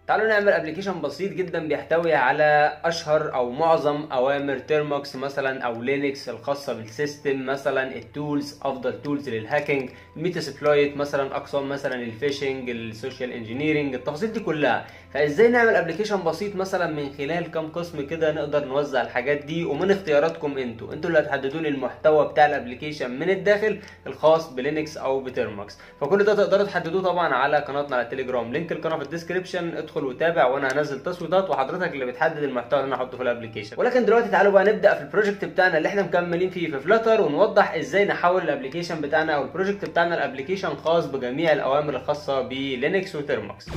تعالوا نعمل ابلكيشن بسيط جدا بيحتوي على اشهر او معظم اوامر تيرموكس مثلا او لينكس الخاصه بالسيستم مثلا التولز افضل تولز للهاكينج الميتا سبلايت مثلا اقسام مثلا الفيشنج السوشيال انجينيرنج التفاصيل دي كلها فازاي نعمل ابلكيشن بسيط مثلا من خلال كام قسم كده نقدر نوزع الحاجات دي ومن اختياراتكم انتوا انتوا اللي هتحددوا لي المحتوى بتاع الابلكيشن من الداخل الخاص بلينكس او بتيرموكس فكل ده تقدروا تحددوه طبعا على قناتنا على التليجرام لينك القناه في الديسكربشن ادخل وتابع وانا هنزل تصويتات وحضرتك اللي بتحدد المحتوى اللي انا احطه في الابلكيشن ولكن دلوقتي تعالوا بقى نبدا في البروجكت بتاعنا اللي احنا مكملين فيه في فلاتر ونوضح ازاي نحول الابلكيشن بتاعنا او البروجكت بتاعنا الابلكيشن خاص بجميع الاوامر الخاصه بلينكس وتيرموكس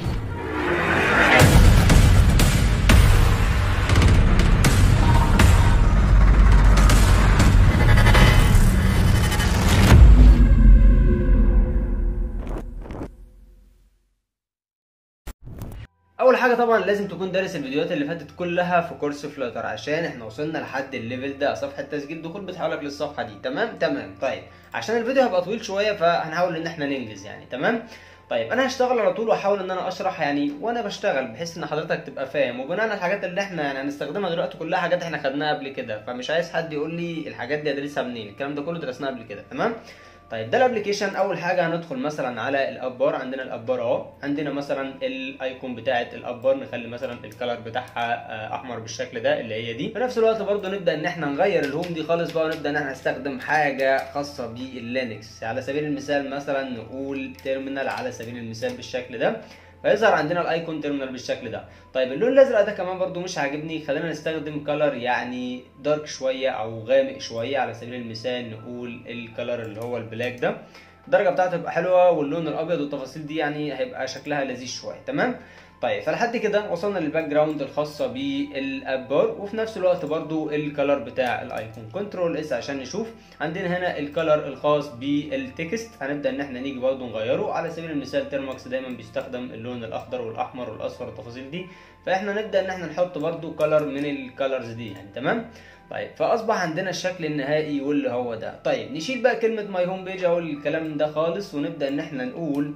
اول حاجه طبعا لازم تكون دارس الفيديوهات اللي فاتت كلها في كورس فلاتر عشان احنا وصلنا لحد الليفل ده صفحه تسجيل دخول بتحولك للصفحه دي تمام تمام طيب عشان الفيديو هيبقى طويل شويه فهنحاول ان احنا ننجز يعني تمام طيب انا هشتغل على طول واحاول ان انا اشرح يعني وانا بشتغل بحيث ان حضرتك تبقى فاهم وبناء على الحاجات اللي احنا يعني هنستخدمها دلوقتي كلها حاجات احنا خدناها قبل كده فمش عايز حد يقول لي الحاجات دي ادرسها منين الكلام ده كله درسناه قبل كده تمام طيب ده الابلكيشن اول حاجه هندخل مثلا على الاب بار عندنا الاب بار اهو عندنا مثلا الايكون بتاعه الاب بار نخلي مثلا الكلر بتاعها احمر بالشكل ده اللي هي دي في نفس الوقت برضو نبدا ان احنا نغير الهوم دي خالص بقى ونبدا ان احنا نستخدم حاجه خاصه باللينكس على سبيل المثال مثلا نقول تيرمينال على سبيل المثال بالشكل ده فيظهر عندنا الايكون تيرمينال بالشكل ده طيب اللون الازرق ده كمان برضو مش عاجبني خلينا نستخدم كلر يعني دارك شويه او غامق شويه على سبيل المثال نقول الكلر اللي هو البلاك ده الدرجه بتاعته تبقى حلوه واللون الابيض والتفاصيل دي يعني هيبقى شكلها لذيذ شويه تمام طيب فلحد كده وصلنا للباك جراوند الخاصه بالاب بار وفي نفس الوقت برضو الكلر بتاع الايكون كنترول اس عشان نشوف عندنا هنا الكلر الخاص بالتكست هنبدا ان احنا نيجي برضو نغيره على سبيل المثال تيرماكس دايما بيستخدم اللون الاخضر والاحمر والاصفر والتفاصيل دي فاحنا نبدا ان احنا نحط برضو كلر من الكلرز دي يعني تمام طيب فاصبح عندنا الشكل النهائي واللي هو ده طيب نشيل بقى كلمه ماي هوم بيج او الكلام ده خالص ونبدا ان احنا نقول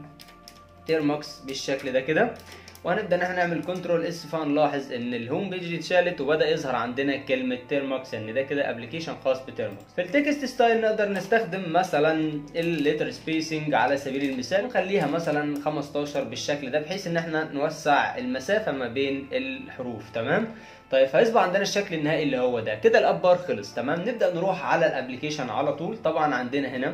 تيرماكس بالشكل ده كده وهنبدا ان احنا نعمل كنترول اس فهنلاحظ ان الهوم بيج دي اتشالت وبدا يظهر عندنا كلمه تيرماكس ان ده كده ابلكيشن خاص بتيرماكس في التكست ستايل نقدر نستخدم مثلا الليتر سبيسنج على سبيل المثال نخليها مثلا 15 بالشكل ده بحيث ان احنا نوسع المسافه ما بين الحروف تمام طيب فيصبح عندنا الشكل النهائي اللي هو ده كده الاب بار خلص تمام نبدا نروح على الابلكيشن على طول طبعا عندنا هنا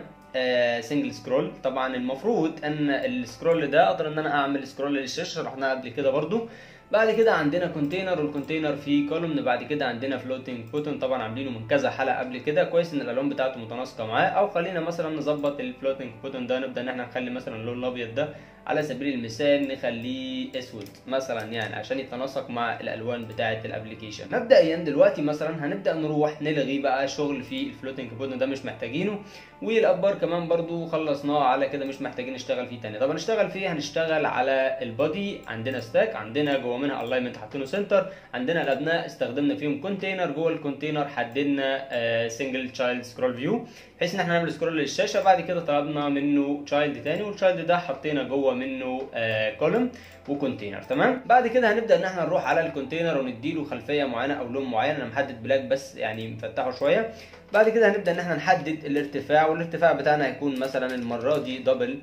سنجل سكرول طبعا المفروض ان السكرول ده اقدر ان انا اعمل سكرول للشاشه شرحناها قبل كده برضو بعد كده عندنا كونتينر والكونتينر فيه كولومن بعد كده عندنا فلوتنج بوتن طبعا عاملينه من كذا حلقه قبل كده كويس ان الالوان بتاعته متناسقه معاه او خلينا مثلا نظبط الفلوتنج بوتن ده نبدا ان احنا نخلي مثلا اللون الابيض ده على سبيل المثال نخليه اسود مثلا يعني عشان يتناسق مع الالوان بتاعه الابلكيشن مبدئيا دلوقتي مثلا هنبدا نروح نلغي بقى شغل في الفلوتنج بوتن ده مش محتاجينه والابار كمان برضو خلصناه على كده مش محتاجين نشتغل فيه تاني طب هنشتغل فيه هنشتغل على البادي عندنا ستاك عندنا جوه منها الاينمنت حاطينه سنتر عندنا الابناء استخدمنا فيهم كونتينر جوه الكونتينر حددنا سنجل تشايلد سكرول فيو بحيث ان احنا نعمل سكرول للشاشه بعد كده طلبنا منه تشايلد تاني والتشايلد ده حطينا جوه منه كولوم وكونتينر تمام بعد كده هنبدا ان احنا نروح على الكونتينر ونديله خلفيه معينه او لون معين انا محدد بلاك بس يعني مفتحه شويه بعد كده هنبدا ان احنا نحدد الارتفاع والارتفاع بتاعنا هيكون مثلا المره دي دبل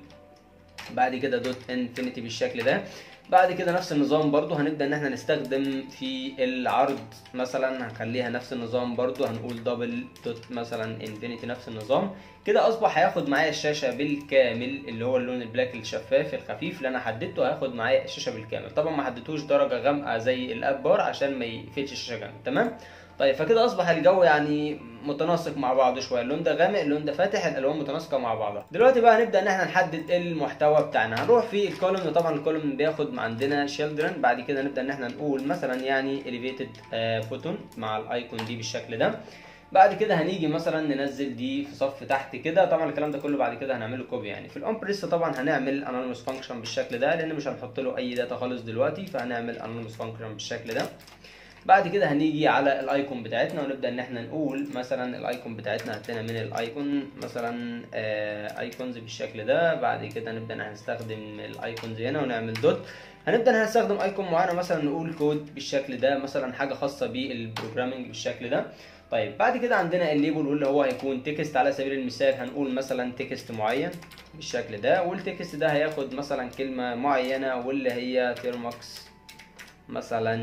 بعد كده دوت انفينيتي بالشكل ده بعد كده نفس النظام برضو هنبدا ان احنا نستخدم في العرض مثلا هنخليها نفس النظام برضو هنقول دبل دوت مثلا انفينيتي نفس النظام كده اصبح هياخد معايا الشاشه بالكامل اللي هو اللون البلاك الشفاف الخفيف اللي انا حددته هياخد معايا الشاشه بالكامل طبعا ما حددتوش درجه غامقه زي الاب بار عشان ما يقفلش الشاشه جامد تمام طيب فكده اصبح الجو يعني متناسق مع بعض شويه اللون ده غامق اللون ده فاتح الالوان متناسقه مع بعضها دلوقتي بقى هنبدا ان احنا نحدد المحتوى بتاعنا هنروح في الكولوم طبعا الكولوم بياخد عندنا شيلدرن بعد كده نبدا ان احنا نقول مثلا يعني اليفيتد فوتون مع الايكون دي بالشكل ده بعد كده هنيجي مثلا ننزل دي في صف تحت كده طبعا الكلام ده كله بعد كده هنعمله كوبي يعني في الامبريس طبعا هنعمل انونيموس فانكشن بالشكل ده لان مش هنحط له اي داتا خالص دلوقتي فهنعمل انونيموس فانكشن بالشكل ده بعد كده هنيجي على الايكون بتاعتنا ونبدا ان احنا نقول مثلا الايكون بتاعتنا هاتنا من الايكون مثلا آه ايكونز بالشكل ده بعد كده نبدا ان احنا نستخدم الايكونز هنا ونعمل دوت هنبدا هنستخدم ايكون معينه مثلا نقول كود بالشكل ده مثلا حاجه خاصه بالبروجرامنج بالشكل ده طيب بعد كده عندنا الليبل واللي هو هيكون تكست على سبيل المثال هنقول مثلا تكست معين بالشكل ده والتكست ده هياخد مثلا كلمه معينه واللي هي تيرماكس مثلا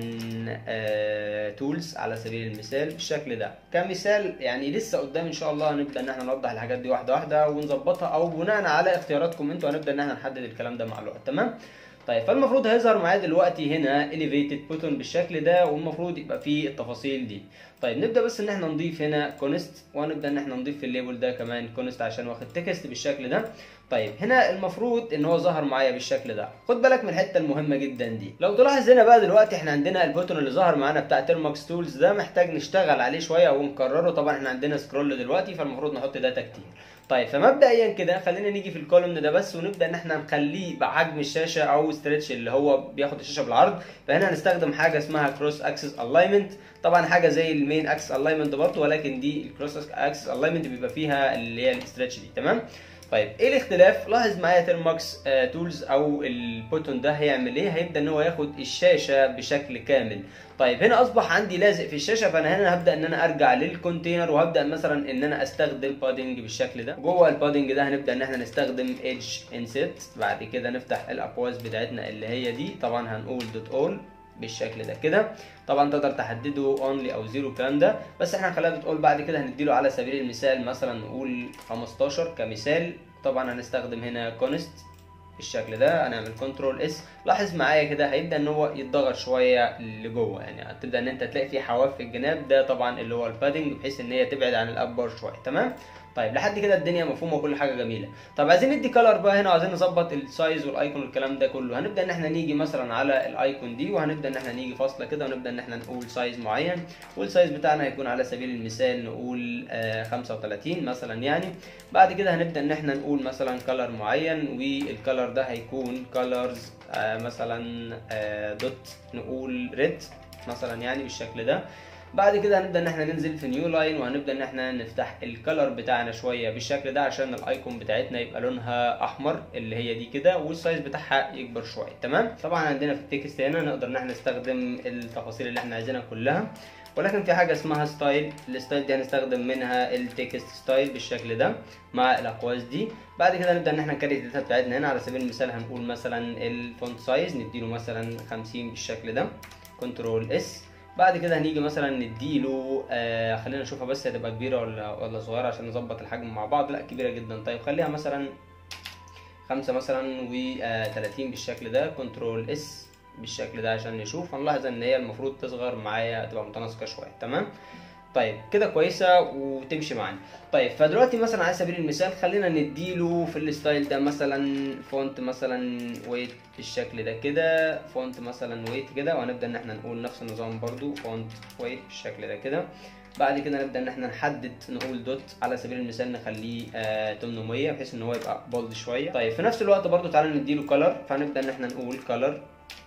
تولز على سبيل المثال بالشكل ده كمثال يعني لسه قدام ان شاء الله هنبدا ان احنا نوضح الحاجات دي واحده واحده ونظبطها او بناء على اختياراتكم انتوا هنبدا ان احنا نحدد الكلام ده مع الوقت تمام طيب فالمفروض هيظهر معايا دلوقتي هنا elevated button بالشكل ده والمفروض يبقى فيه التفاصيل دي طيب نبدا بس ان احنا نضيف هنا كونست وهنبدا ان احنا نضيف في الليبل ده كمان كونست عشان واخد تكست بالشكل ده طيب هنا المفروض ان هو ظهر معايا بالشكل ده خد بالك من الحته المهمه جدا دي لو تلاحظ هنا بقى دلوقتي احنا عندنا البوتون اللي ظهر معانا بتاع تيرماكس تولز ده محتاج نشتغل عليه شويه ونكرره طبعا احنا عندنا سكرول دلوقتي فالمفروض نحط داتا كتير طيب فمبدئيا كده خلينا نيجي في الكولوم ده بس ونبدا ان احنا نخليه بحجم الشاشه او ستريتش اللي هو بياخد الشاشه بالعرض فهنا هنستخدم حاجه اسمها كروس اكسس الاينمنت طبعا حاجه زي المين اكسس الاينمنت برضه ولكن دي الكروس اكسس الاينمنت بيبقى فيها اللي هي الستريتش دي تمام طيب ايه الاختلاف لاحظ معايا تيرماكس آه تولز او البوتون ده هيعمل ايه هيبدا ان هو ياخد الشاشه بشكل كامل طيب هنا اصبح عندي لازق في الشاشه فانا هنا هبدا ان انا ارجع للكونتينر وهبدا مثلا ان انا استخدم بادنج بالشكل ده جوه البادنج ده هنبدا ان احنا نستخدم ايدج انسيت بعد كده نفتح الاقواس بتاعتنا اللي هي دي طبعا هنقول دوت اول بالشكل ده كده طبعا تقدر تحدده اونلي او زيرو الكلام ده بس احنا هنخليها بتقول بعد كده هنديله على سبيل المثال مثلا نقول 15 كمثال طبعا هنستخدم هنا كونست بالشكل ده هنعمل كنترول اس لاحظ معايا كده هيبدا ان هو يتضغط شويه لجوه يعني هتبدا ان انت تلاقي فيه حواف في الجناب ده طبعا اللي هو البادنج بحيث ان هي تبعد عن الابر شويه تمام طيب لحد كده الدنيا مفهومه وكل حاجه جميله طب عايزين ندي كلر بقى هنا وعايزين نظبط السايز والايكون والكلام ده كله هنبدا ان احنا نيجي مثلا على الايكون دي وهنبدا ان احنا نيجي فاصله كده ونبدا ان احنا نقول سايز معين والسايز بتاعنا هيكون على سبيل المثال نقول آه 35 مثلا يعني بعد كده هنبدا ان احنا نقول مثلا كلر معين والكلر ده هيكون كلرز آه مثلا آه دوت نقول ريد مثلا يعني بالشكل ده بعد كده هنبدا ان احنا ننزل في نيو لاين وهنبدا ان احنا نفتح الكلر بتاعنا شويه بالشكل ده عشان الايكون بتاعتنا يبقى لونها احمر اللي هي دي كده والسايز بتاعها يكبر شويه تمام طبعا عندنا في التكست هنا نقدر ان احنا نستخدم التفاصيل اللي احنا عايزينها كلها ولكن في حاجه اسمها ستايل الستايل دي هنستخدم منها التكست ستايل بالشكل ده مع الاقواس دي بعد كده نبدا ان احنا نكريت الداتا بتاعتنا هنا على سبيل المثال هنقول مثلا الفونت سايز نديله مثلا 50 بالشكل ده كنترول اس بعد كده هنيجي مثلا نديله آه خلينا نشوفها بس هتبقى كبيره ولا ولا صغيره عشان نظبط الحجم مع بعض لا كبيره جدا طيب خليها مثلا خمسة مثلا و 30 بالشكل ده كنترول اس بالشكل ده عشان نشوف هنلاحظ ان هي المفروض تصغر معايا تبقى متناسقه شويه تمام طيب كده كويسه وتمشي معانا طيب فدلوقتي مثلا على سبيل المثال خلينا نديله في الستايل ده مثلا فونت مثلا ويت بالشكل ده كده فونت مثلا ويت كده وهنبدا ان احنا نقول نفس النظام برضو فونت ويت بالشكل ده كده بعد كده نبدا ان احنا نحدد نقول دوت على سبيل المثال نخليه آه 800 بحيث ان هو يبقى بولد شويه طيب في نفس الوقت برضو تعالى نديله كلر فهنبدا ان احنا نقول كلر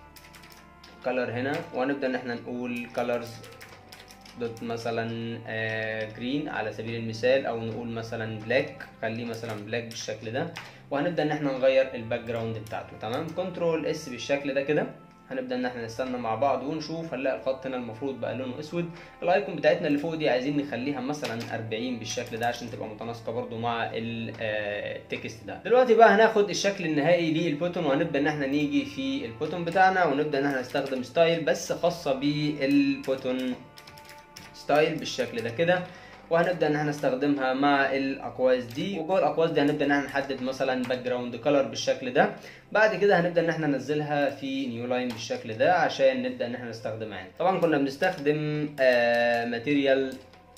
كلر هنا وهنبدا ان احنا نقول كلرز دوت مثلا جرين على سبيل المثال او نقول مثلا بلاك خليه مثلا بلاك بالشكل ده وهنبدا ان احنا نغير الباك جراوند بتاعته تمام كنترول اس بالشكل ده كده هنبدا ان احنا نستنى مع بعض ونشوف هنلاقي الخط هنا المفروض بقى لونه اسود الايكون بتاعتنا اللي فوق دي عايزين نخليها مثلا 40 بالشكل ده عشان تبقى متناسقه برده مع التكست ده دلوقتي بقى هناخد الشكل النهائي للبوتون وهنبدا ان احنا نيجي في البوتون بتاعنا ونبدا ان احنا نستخدم ستايل بس خاصه بالبوتون ستايل بالشكل ده كده وهنبدا ان احنا نستخدمها مع الاقواس دي وجوه الاقواس دي هنبدا ان احنا نحدد مثلا باك جراوند كلر بالشكل ده بعد كده هنبدا ان احنا ننزلها في نيو لاين بالشكل ده عشان نبدا ان احنا نستخدمها يعني. طبعا كنا بنستخدم ماتيريال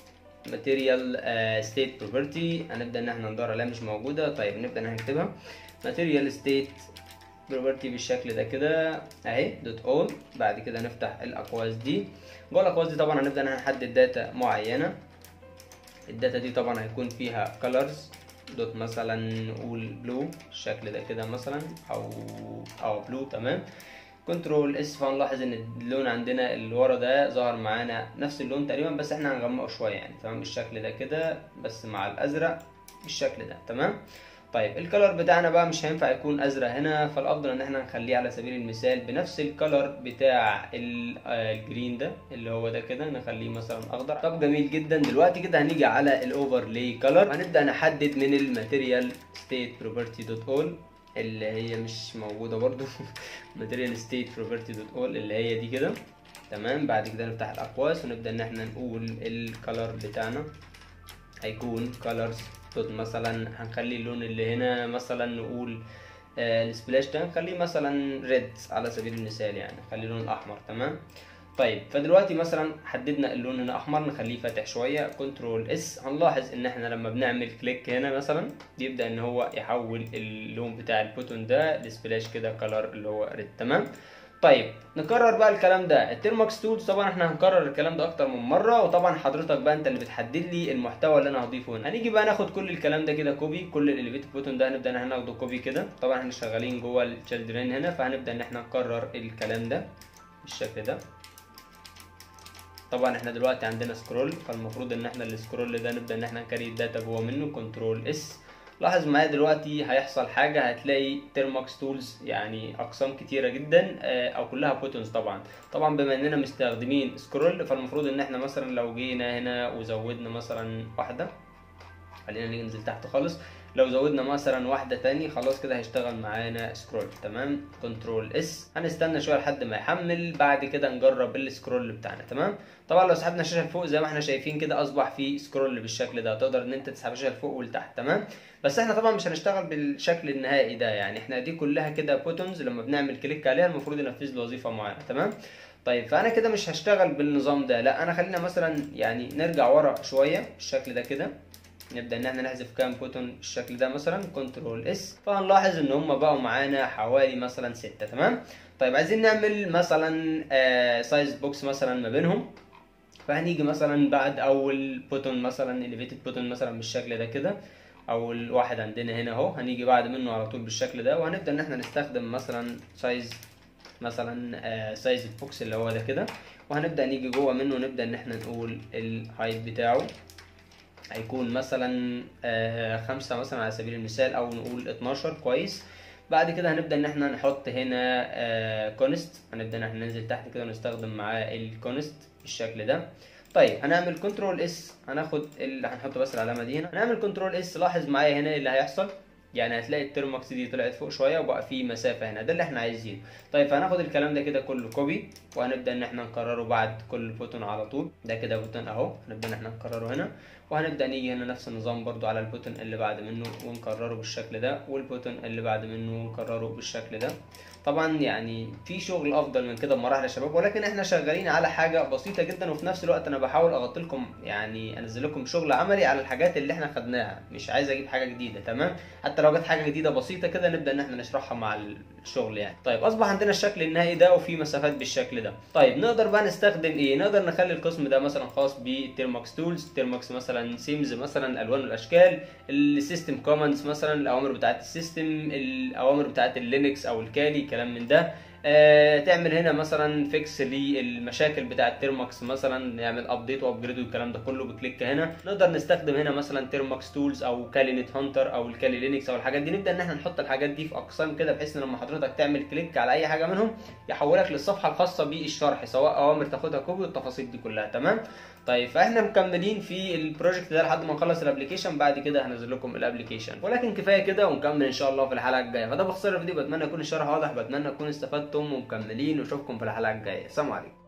ماتيريال ستيت بروبرتي هنبدا ان احنا ندور عليها مش موجوده طيب نبدا ان احنا نكتبها ماتيريال ستيت بروبرتي بالشكل ده كده اهي دوت اول بعد كده نفتح الاقواس دي جوه الاقواس دي طبعا هنبدا ان احنا نحدد داتا معينه الداتا دي طبعا هيكون فيها colors دوت مثلا نقول بلو الشكل ده كده مثلا او او بلو تمام كنترول اس فهنلاحظ ان اللون عندنا اللي ورا ده ظهر معانا نفس اللون تقريبا بس احنا هنغمقه شويه يعني تمام بالشكل ده كده بس مع الازرق بالشكل ده تمام طيب الكلر بتاعنا بقى مش هينفع يكون ازرق هنا فالافضل ان احنا نخليه على سبيل المثال بنفس الكلر بتاع ال- آه، الجرين ده اللي هو ده كده نخليه مثلا اخضر طب جميل جدا دلوقتي كده هنيجي على الاوفرلاي كلر هنبدا نحدد من الماتيريال ستيت بروبرتي دوت اول اللي هي مش موجوده برضو ماتيريال ستيت بروبرتي دوت اول اللي هي دي كده تمام بعد كده نفتح الاقواس ونبدا ان احنا نقول الكلر بتاعنا هيكون colors دوت مثلا هنخلي اللون اللي هنا مثلا نقول آه السبلاش ده نخليه مثلا ريد على سبيل المثال يعني نخليه لون احمر تمام طيب فدلوقتي مثلا حددنا اللون هنا احمر نخليه فاتح شويه كنترول اس هنلاحظ ان احنا لما بنعمل كليك هنا مثلا بيبدا ان هو يحول اللون بتاع البوتون ده لسبلاش كده كلر اللي هو ريد تمام طيب نكرر بقى الكلام ده التيرماكس تولز طبعا احنا هنكرر الكلام ده اكتر من مره وطبعا حضرتك بقى انت اللي بتحدد لي المحتوى اللي انا هضيفه هنا هنيجي بقى ناخد كل الكلام ده كده كوبي كل الاليفيت بوتون ده هنبدا ان احنا ناخده كوبي كده طبعا احنا شغالين جوه التشيلدرين هنا فهنبدا ان احنا نكرر الكلام ده بالشكل ده طبعا احنا دلوقتي عندنا سكرول فالمفروض ان احنا السكرول ده نبدا ان احنا نكري الداتا جوه منه كنترول اس لاحظ معايا دلوقتي هيحصل حاجة هتلاقي تيرماكس تولز يعني أقسام كتيرة جدا آه، أو كلها بوتونز طبعا طبعا بما إننا مستخدمين سكرول فالمفروض إن إحنا مثلا لو جينا هنا وزودنا مثلا واحدة خلينا نيجي ننزل تحت خالص لو زودنا مثلا واحدة تاني خلاص كده هيشتغل معانا سكرول تمام كنترول اس هنستنى شوية لحد ما يحمل بعد كده نجرب السكرول بتاعنا تمام طبعا لو سحبنا الشاشة لفوق زي ما احنا شايفين كده اصبح في سكرول بالشكل ده تقدر ان انت تسحب الشاشة لفوق ولتحت تمام بس احنا طبعا مش هنشتغل بالشكل النهائي ده يعني احنا دي كلها كده بوتونز لما بنعمل كليك عليها المفروض ينفذ له وظيفة معينة تمام طيب فانا كده مش هشتغل بالنظام ده لا انا خلينا مثلا يعني نرجع ورا شوية بالشكل ده كده نبدا ان احنا نحذف كام بوتون بالشكل ده مثلا كنترول اس فهنلاحظ ان هم بقوا معانا حوالي مثلا ستة تمام طيب عايزين نعمل مثلا آه سايز بوكس مثلا ما بينهم فهنيجي مثلا بعد اول بوتون مثلا اليفيتد بوتون مثلا بالشكل ده كده اول واحد عندنا هنا اهو هنيجي بعد منه على طول بالشكل ده وهنبدا ان احنا نستخدم مثلا سايز مثلا آه سايز البوكس اللي هو ده كده وهنبدا نيجي جوه منه ونبدا ان احنا نقول الهايت بتاعه هيكون مثلا آه خمسة مثلا على سبيل المثال او نقول 12 كويس بعد كده هنبدا ان احنا نحط هنا آه كونست هنبدا ان احنا ننزل تحت كده ونستخدم معاه الكونست بالشكل ده طيب هنعمل كنترول اس هناخد اللي هنحط بس العلامه دي هنا هنعمل كنترول اس لاحظ معايا هنا اللي هيحصل يعني هتلاقي الترماكس دي طلعت فوق شويه وبقى في مسافه هنا ده اللي احنا عايزينه طيب فهناخد الكلام ده كده كله كوبي وهنبدا ان احنا نكرره بعد كل بوتون على طول ده كده بوتون اهو هنبدا ان احنا نكرره هنا وهنبدا نيجي هنا نفس النظام برضو على البوتون اللي بعد منه ونكرره بالشكل ده والبوتون اللي بعد منه نكرره بالشكل ده طبعا يعني في شغل افضل من كده بمراحل يا شباب ولكن احنا شغالين على حاجه بسيطه جدا وفي نفس الوقت انا بحاول اغطي لكم يعني انزل لكم شغل عملي على الحاجات اللي احنا خدناها مش عايز اجيب حاجه جديده تمام حتى لو جت حاجه جديده بسيطه كده نبدا ان احنا نشرحها مع الشغل يعني طيب اصبح عندنا الشكل النهائي ده وفي مسافات بالشكل ده طيب نقدر بقى نستخدم ايه نقدر نخلي القسم ده مثلا خاص بتيرماكس تولز تيرماكس مثلا سيمز مثلا الالوان والاشكال السيستم كوماندز مثلا الاوامر بتاعت السيستم الاوامر بتاعت اللينكس او الكالي كلام من ده آه تعمل هنا مثلا فيكس للمشاكل بتاعه تيرماكس مثلا نعمل ابديت وابجريد والكلام ده كله بكليك هنا نقدر نستخدم هنا مثلا تيرماكس تولز او كالي نت هانتر او الكالي لينكس او الحاجات دي نبدا ان احنا نحط الحاجات دي في اقسام كده بحيث ان لما حضرتك تعمل كليك على اي حاجه منهم يحولك للصفحه الخاصه بالشرح سواء اوامر تاخدها كوبي والتفاصيل دي كلها تمام طيب فاحنا مكملين في البروجكت ده لحد ما نخلص الابلكيشن بعد كده هنزل لكم الابلكيشن ولكن كفايه كده ونكمل ان شاء الله في الحلقه الجايه فده باختصار الفيديو بتمنى يكون الشرح واضح بتمنى تكونوا استفدتم ومكملين واشوفكم في الحلقه الجايه سلام عليكم